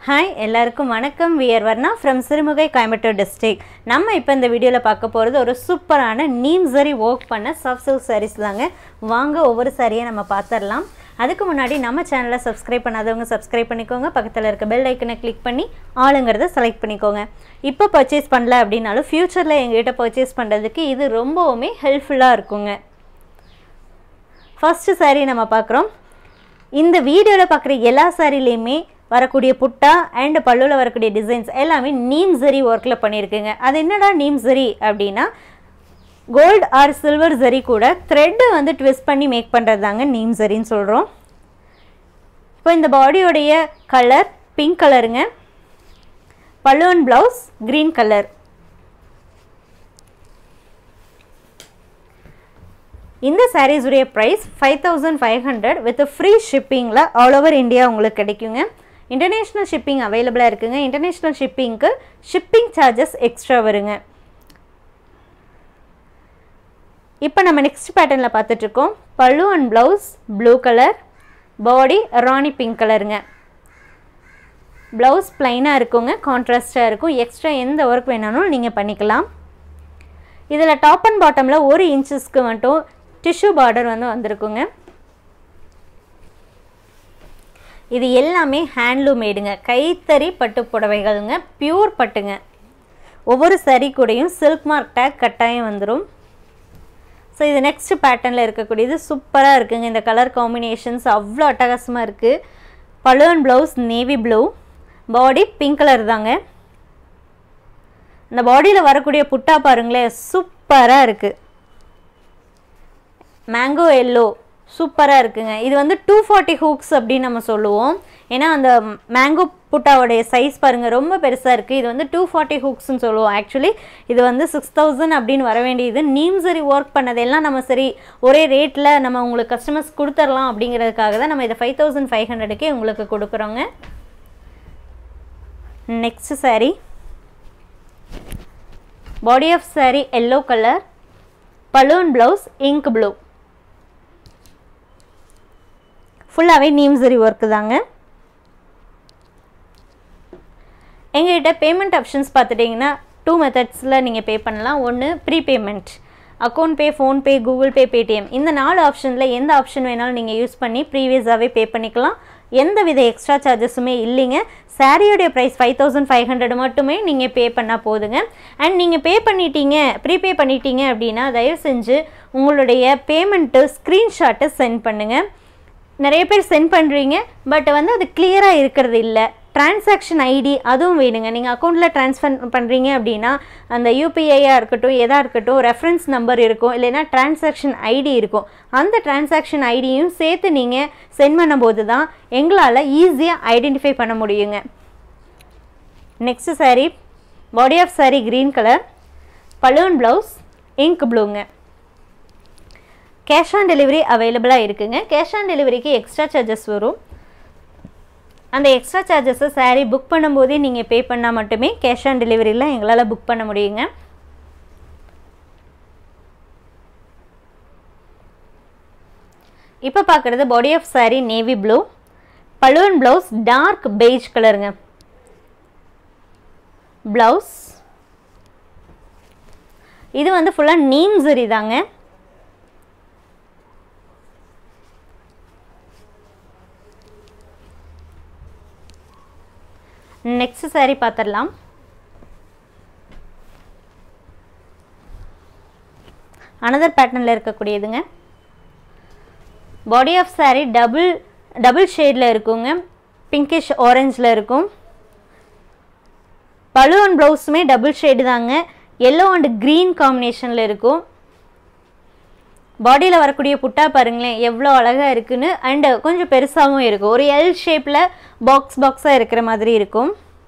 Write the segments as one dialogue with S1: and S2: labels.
S1: hi எல்லாருக்கும் வணக்கம் we're Varna from Sirumugai Coimbatore district நம்ம இப்போ இந்த வீடியோவில் பார்க்க போகிறது ஒரு சூப்பரான நீம் சரி ஒர்க் பண்ண சாஃப்ட் சில்க் சாரீஸ் தாங்க வாங்க ஒவ்வொரு சாரியை நம்ம பார்த்துடலாம் அதுக்கு முன்னாடி நம்ம சேனலை சப்ஸ்கிரைப் பண்ணாதவங்க சப்ஸ்கிரைப் பண்ணிக்கோங்க பக்கத்தில் இருக்க பெல் ஐக்கனை கிளிக் பண்ணி ஆளுங்கிறத செலக்ட் பண்ணிக்கோங்க இப்போ பர்ச்சேஸ் பண்ணல அப்படின்னாலும் ஃப்யூச்சரில் எங்ககிட்ட பர்ச்சேஸ் பண்ணுறதுக்கு இது ரொம்பவுமே ஹெல்ப்ஃபுல்லாக இருக்குங்க ஃபஸ்ட்டு saree நம்ம பார்க்குறோம் இந்த வீடியோவில் பார்க்குற எல்லா சாரிலையுமே வரக்கூடிய புட்டா அண்ட் பல்லுவில் வரக்கூடிய டிசைன்ஸ் எல்லாமே நீம் ஜரி ஒர்க்கில் பண்ணியிருக்குங்க அது என்னடா நீம் ஜரி அப்படின்னா கோல்டு ஆர் சில்வர் ஜரி கூட த்ரெட்டு வந்து ட்விஸ்ட் பண்ணி மேக் பண்ணுறது தாங்க நீம் ஜரின்னு சொல்கிறோம் இப்போ இந்த பாடியோடைய கலர் பிங்க் கலருங்க பல்லுவன் ப்ளவுஸ் க்ரீன் கலர் இந்த சாரீஸ் உடைய price five thousand five hundred with free ஷிப்பிங்கில் ஆல் ஓவர் இந்தியா உங்களுக்கு கிடைக்குங்க இன்டர்நேஷ்னல் ஷிப்பிங் அவைலபிளாக இருக்குங்க இன்டர்நேஷ்னல் ஷிப்பிங்க்கு ஷிப்பிங் சார்ஜஸ் எக்ஸ்ட்ரா வருங்க இப்போ நம்ம நெக்ஸ்ட் பேட்டர்னில் பார்த்துட்ருக்கோம் pallu and blouse blue colour body rani pink கலருங்க ப்ளவுஸ் ப்ளைனாக இருக்குங்க கான்ட்ராஸ்டாக இருக்கும் எக்ஸ்ட்ரா எந்த ஒர்க் வேணாலும் நீங்கள் பண்ணிக்கலாம் இதில் டாப் அண்ட் பாட்டமில் ஒரு இன்ச்சஸ்க்கு மட்டும் டிஷ்யூ பார்டர் வந்து வந்திருக்குங்க இது எல்லாமே ஹேண்ட்லூம் மேடுங்க கைத்தறி பட்டு புடவைகள்ங்க பியூர் பட்டுங்க ஒவ்வொரு சரி கூடயும் சில்க் மார்க் டேக் கட்டாயம் வந்துடும் ஸோ இது நெக்ஸ்ட் பேட்டர்னில் இருக்கக்கூடியது சூப்பராக இருக்குங்க இந்த கலர் காம்பினேஷன்ஸ் அவ்வளோ அட்டகாசமாக இருக்குது பழுவன் blouse navy blue body pink colour தாங்க இந்த பாடியில் வரக்கூடிய புட்டா பாருங்களேன் சூப்பராக இருக்குது மேங்கோ எல்லோ சூப்பராக இருக்குங்க இது வந்து டூ ஃபார்ட்டி ஹூக்ஸ் அப்படின்னு நம்ம சொல்லுவோம் ஏன்னா அந்த மேங்கோ புட்டாவோடைய சைஸ் பாருங்கள் ரொம்ப பெருசாக இருக்குது இது வந்து டூ ஃபார்ட்டி ஹூக்ஸ்னு சொல்லுவோம் ஆக்சுவலி இது வந்து சிக்ஸ் தௌசண்ட் அப்படின்னு வர வேண்டியது நீம் சரி ஒர்க் பண்ணதெல்லாம் நம்ம சரி ஒரே ரேட்டில் நம்ம உங்களுக்கு கஸ்டமர்ஸ் கொடுத்துடலாம் அப்படிங்கிறதுக்காக தான் நம்ம இதை ஃபைவ் தௌசண்ட் ஃபைவ் ஹண்ட்ரடுக்கே உங்களுக்கு கொடுக்குறோங்க next saree body of saree yellow colour பலூன் ப்ளவுஸ் இங்க் ப்ளூ ஃபுல்லாகவே நீம் சரி ஒர்க்கு தாங்க எங்கள்கிட்ட பேமெண்ட் ஆப்ஷன்ஸ் பார்த்துட்டிங்கன்னா டூ மெத்தட்ஸில் நீங்கள் பே பண்ணலாம் ஒன்று pre payment account pay PhonePe Google Pay Paytm இந்த நாலு ஆப்ஷனில் எந்த ஆப்ஷன் வேணாலும் நீங்கள் யூஸ் பண்ணி ப்ரீவியஸாகவே பே பண்ணிக்கலாம் எந்த வித எக்ஸ்ட்ரா சார்ஜஸுமே இல்லைங்க சாரியோடைய price five thousand five hundred மட்டுமே நீங்கள் பே பண்ணால் போதுங்க அண்ட் நீங்கள் பே பண்ணிட்டீங்க ப்ரீபே பண்ணிட்டீங்க அப்படின்னா தயவு செஞ்சு உங்களுடைய பேமெண்ட்டு ஸ்க்ரீன்ஷாட்டை சென்ட் பண்ணுங்கள் நிறைய பேர் சென்ட் பண்ணுறீங்க பட் வந்து அது கிளியராக இருக்கிறது இல்லை டிரான்சாக்ஷன் ஐடி அதுவும் வேணுங்க நீங்கள் அக்கௌண்ட்டில் ட்ரான்ஸ்ஃபர் பண்ணுறீங்க அப்படின்னா அந்த யூபிஐயாக இருக்கட்டும் எதாக இருக்கட்டும் ரெஃபரன்ஸ் நம்பர் இருக்கும் இல்லைன்னா டிரான்சாக்ஷன் ஐடி இருக்கும் அந்த டிரான்சாக்ஷன் ஐடியும் சேர்த்து நீங்கள் சென்ட் பண்ணும்போது தான் எங்களால் ஈஸியாக ஐடென்டிஃபை பண்ண முடியுங்க next saree body of saree green colour பலூன் ப்ளவுஸ் இங்க் ப்ளூங்க கேஷ் ஆன் டெலிவரி அவைலபிளாக இருக்குங்க கேஷ் ஆன் டெலிவரிக்கு எக்ஸ்ட்ரா சார்ஜஸ் வரும் அந்த எக்ஸ்ட்ரா சார்ஜஸை சாரீ புக் பண்ணும்போதே நீங்கள் பே பண்ணால் மட்டுமே கேஷ் ஆன் டெலிவரியில் எங்களால் புக் பண்ண முடியுங்க இப்போ பார்க்குறது body of saree navy blue பலூன் ப்ளவுஸ் டார்க் பெய்ஜ் கலருங்க ப்ளவுஸ் இது வந்து ஃபுல்லாக நீம் சரி தாங்க நெக்ஸ்ட் சாரீ பார்த்துடலாம் அனதர் பேட்டர்னில் இருக்கக்கூடியதுங்க body of saree double double ஷேடில் இருக்குங்க பிங்கிஷ் ஆரஞ்சில் இருக்கும் பழு அண்ட் ப்ளவுஸுமே டபுள் ஷேடு தாங்க எல்லோ அண்ட் க்ரீன் காம்பினேஷனில் இருக்கும் பாடியில் வரக்கூடிய புட்டா பாருங்களேன் எவ்வளோ அழகாக இருக்குன்னு அண்டு கொஞ்சம் பெருசாகவும் இருக்கும் ஒரு எல் ஷேப்பில் பாக்ஸ் பாக்ஸாக இருக்கிற மாதிரி இருக்கும்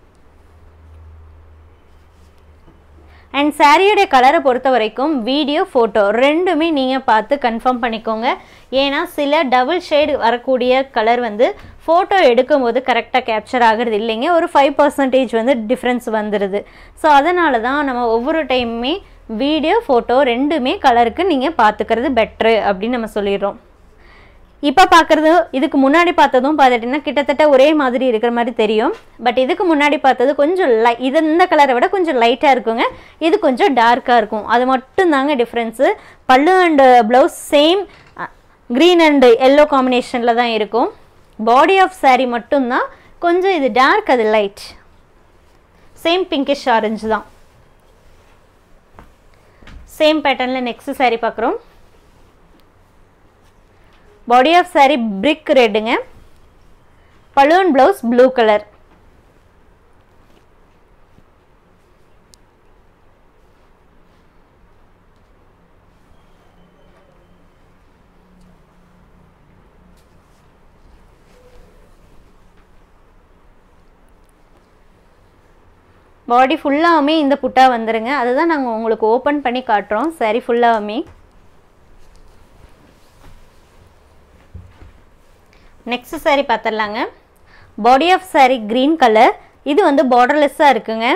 S1: அண்ட் சாரியோடைய கலரை பொறுத்த வரைக்கும் வீடியோ ஃபோட்டோ ரெண்டுமே நீங்கள் பார்த்து கன்ஃபார்ம் பண்ணிக்கோங்க ஏன்னா சில டபுள் ஷேடு வரக்கூடிய கலர் வந்து ஃபோட்டோ எடுக்கும்போது கரெக்டாக கேப்சர் ஆகிறது இல்லைங்க ஒரு ஃபைவ் பர்சன்டேஜ் வந்து டிஃப்ரென்ஸ் வந்துடுது ஸோ அதனால தான் நம்ம ஒவ்வொரு டைமுமே வீடியோ ஃபோட்டோ ரெண்டுமே கலருக்கு நீங்கள் பார்த்துக்கிறது பெட்ரு அப்படின்னு நம்ம சொல்லிடுறோம் இப்போ பார்க்குறது இதுக்கு முன்னாடி பார்த்ததும் பார்த்துட்டிங்கன்னா கிட்டத்தட்ட ஒரே மாதிரி இருக்கிற மாதிரி தெரியும் பட் இதுக்கு முன்னாடி பார்த்தது கொஞ்சம் லை இது இந்த கலரை விட கொஞ்சம் லைட்டாக இருக்குங்க இது கொஞ்சம் டார்க்காக இருக்கும் அது மட்டும் தாங்க difference pallu and blouse same green and yellow காம்பினேஷனில் தான் இருக்கும் பாடி ஆஃப் saree மட்டும்தான் கொஞ்சம் இது டார்க் அது லைட் சேம் பிங்கிஷ் ஆரஞ்சு தான் சேம் பேட்டர்னில் நெக்ஸ்ட் saree பார்க்குறோம் பாடி ஆஃப் saree பிரிக் ரெட்டுங்க பலூன் ப்ளவுஸ் ப்ளூ கலர் பாடி ஃபுல்லாகவுமே இந்த புட்டா வந்துருங்க அதுதான் நாங்கள் உங்களுக்கு ஓப்பன் பண்ணி காட்டுறோம் saree ஃபுல்லாகவுமே நெக்ஸ்ட் saree பார்த்துடலாங்க body of saree green colour இது வந்து பார்டர்லெஸ்ஸாக இருக்குங்க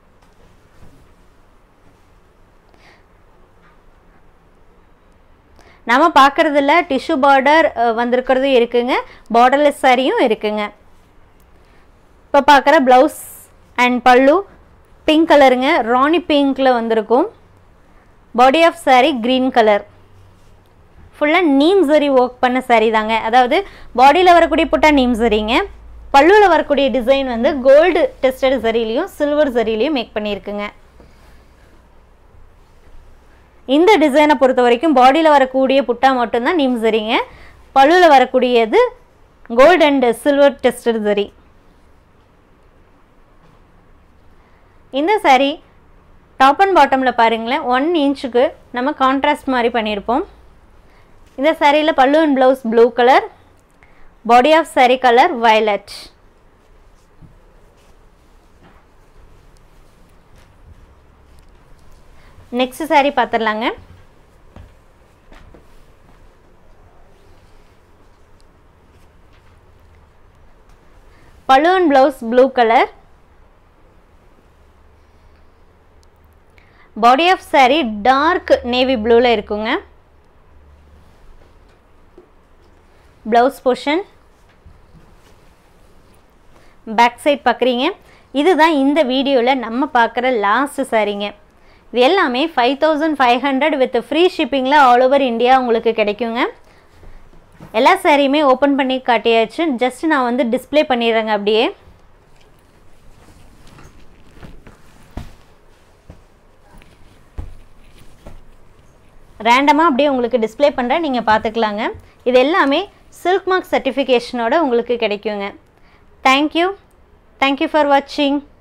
S1: நம்ம பார்க்குறதுல டிஷ்யூ பார்டர் வந்திருக்கிறதும் இருக்குங்க பார்டர்லெஸ் சாரியும் இருக்குங்க இப்போ பார்க்குற ப்ளவுஸ் அண்ட் பல்லு பிங்க் கலருங்க ராணி பிங்க்கில் வந்திருக்கும் body of saree green colour ஃபுல்லாக நீம் சரி ஒர்க் பண்ண saree தாங்க அதாவது பாடியில் வரக்கூடிய புட்டா நீம் சரிங்க பல்லுவில் வரக்கூடிய டிசைன் வந்து கோல்டு டெஸ்டட் சரிலையும் சில்வர் சரிலையும் மேக் பண்ணியிருக்குங்க இந்த டிசைனை பொறுத்த வரைக்கும் பாடியில் வரக்கூடிய புட்டா மட்டும்தான் நீம் சரிங்க பல்லுவில் வரக்கூடியது கோல்டு அண்ட் சில்வர் டெஸ்டட் சரி இந்த saree டாப் அண்ட் பாட்டமில் பாருங்களேன் ஒன் இன்ச்சுக்கு நம்ம கான்ட்ராஸ்ட் மாதிரி பண்ணியிருப்போம் இந்த சாரியில் pallu and blouse blue colour body of saree colour violet next saree பார்த்துடலாங்க pallu and blouse blue colour body of saree dark navy ப்ளூவில் இருக்குங்க ப்ளவுஸ் போர்ஷன் பேக் சைட் பார்க்குறீங்க இதுதான் இந்த வீடியோவில் நம்ம பார்க்குற லாஸ்ட் சாரீங்க இது எல்லாமே five thousand five hundred with free ஷிப்பிங்கில் ஆல் ஓவர் இந்தியா உங்களுக்கு கிடைக்குங்க எல்லா சாரியுமே ஓப்பன் பண்ணி காட்டியாச்சு ஜஸ்ட் நான் வந்து டிஸ்ப்ளே பண்ணிடுறேங்க அப்படியே ரேண்டமாக அப்படியே உங்களுக்கு டிஸ்ப்ளே பண்ணுறேன் நீங்கள் பார்த்துக்கலாங்க இது எல்லாமே சில்க் மார்க் சர்டிஃபிகேஷனோட உங்களுக்கு கிடைக்குங்க தேங்க்யூ தேங்க்யூ ஃபார் வாட்சிங்